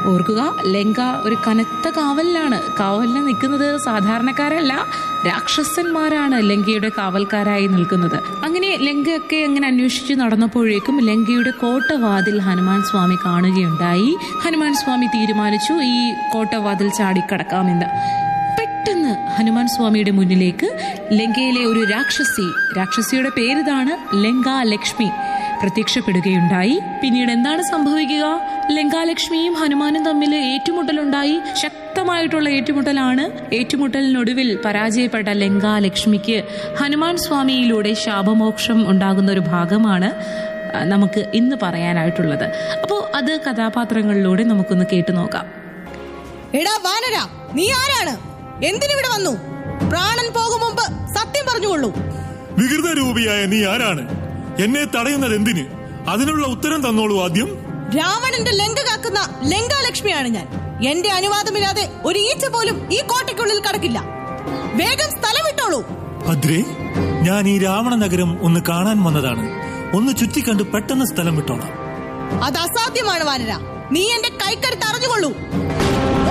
ഓർക്കുക ലങ്ക ഒരു കനത്ത കാവലിലാണ് കാവലിന് നിൽക്കുന്നത് സാധാരണക്കാരല്ല രാക്ഷസന്മാരാണ് ലങ്കയുടെ കാവൽക്കാരായി നിൽക്കുന്നത് അങ്ങനെ ലങ്കയൊക്കെ അങ്ങനെ അന്വേഷിച്ച് നടന്നപ്പോഴേക്കും ലങ്കയുടെ കോട്ടവാതിൽ ഹനുമാൻ സ്വാമി കാണുകയുണ്ടായി ഹനുമാൻ സ്വാമി തീരുമാനിച്ചു ഈ കോട്ടവാതിൽ ചാടിക്കടക്കാമെന്ന് പെട്ടെന്ന് ഹനുമാൻ സ്വാമിയുടെ മുന്നിലേക്ക് ലങ്കയിലെ ഒരു രാക്ഷസി രാക്ഷസിയുടെ പേരിതാണ് ലങ്കാ ലക്ഷ്മി പ്രത്യക്ഷപ്പെടുകയുണ്ടായി പിന്നീട് എന്താണ് സംഭവിക്കുക ലങ്കാലക്ഷ്മിയും ഹനുമാനും തമ്മിൽ ഏറ്റുമുട്ടലുണ്ടായി ശക്തമായിട്ടുള്ള ഏറ്റുമുട്ടലാണ് ഏറ്റുമുട്ടലിനൊടുവിൽ പരാജയപ്പെട്ട ലങ്കാലക്ഷ്മിക്ക് ഹനുമാൻ സ്വാമിയിലൂടെ ശാപമോക്ഷം ഉണ്ടാകുന്ന ഒരു ഭാഗമാണ് ആ, നമുക്ക് ഇന്ന് പറയാനായിട്ടുള്ളത് അപ്പോൾ അത് കഥാപാത്രങ്ങളിലൂടെ നമുക്കൊന്ന് കേട്ടു നോക്കാം എടാ വാനര നീ ആരാണ് എന്തിനിവിടെ വന്നു പ്രാണൻ പോകും മുമ്പ് സത്യം പറഞ്ഞുകൊള്ളൂ വികൃത രൂപിയായ നീ ആരാണ് എന്നെ തടയുന്നത് എന്തിന് അതിനുള്ള ഉത്തരം തന്നോളൂ ആദ്യം രാവണന്റെ ലങ്ക കാക്കുന്ന ലങ്കാലക്ഷ്മിയാണ് ഞാൻ എന്റെ അനുവാദമില്ലാതെ ഒരു ഈച്ച പോലും ഈ കോട്ടയ്ക്കുള്ളിൽ കടക്കില്ല വേഗം സ്ഥലം വിട്ടോളൂ ഭദ്രേ ഞാൻ ഈ രാവണ നഗരം ഒന്ന് കാണാൻ വന്നതാണ് ഒന്ന് ചുറ്റിക്കണ്ട് പെട്ടെന്ന് സ്ഥലം വിട്ടോളാം അത് അസാധ്യമാണ് വാനര നീ എന്റെ കൈക്കരുത്ത് അറിഞ്ഞുകൊള്ളൂ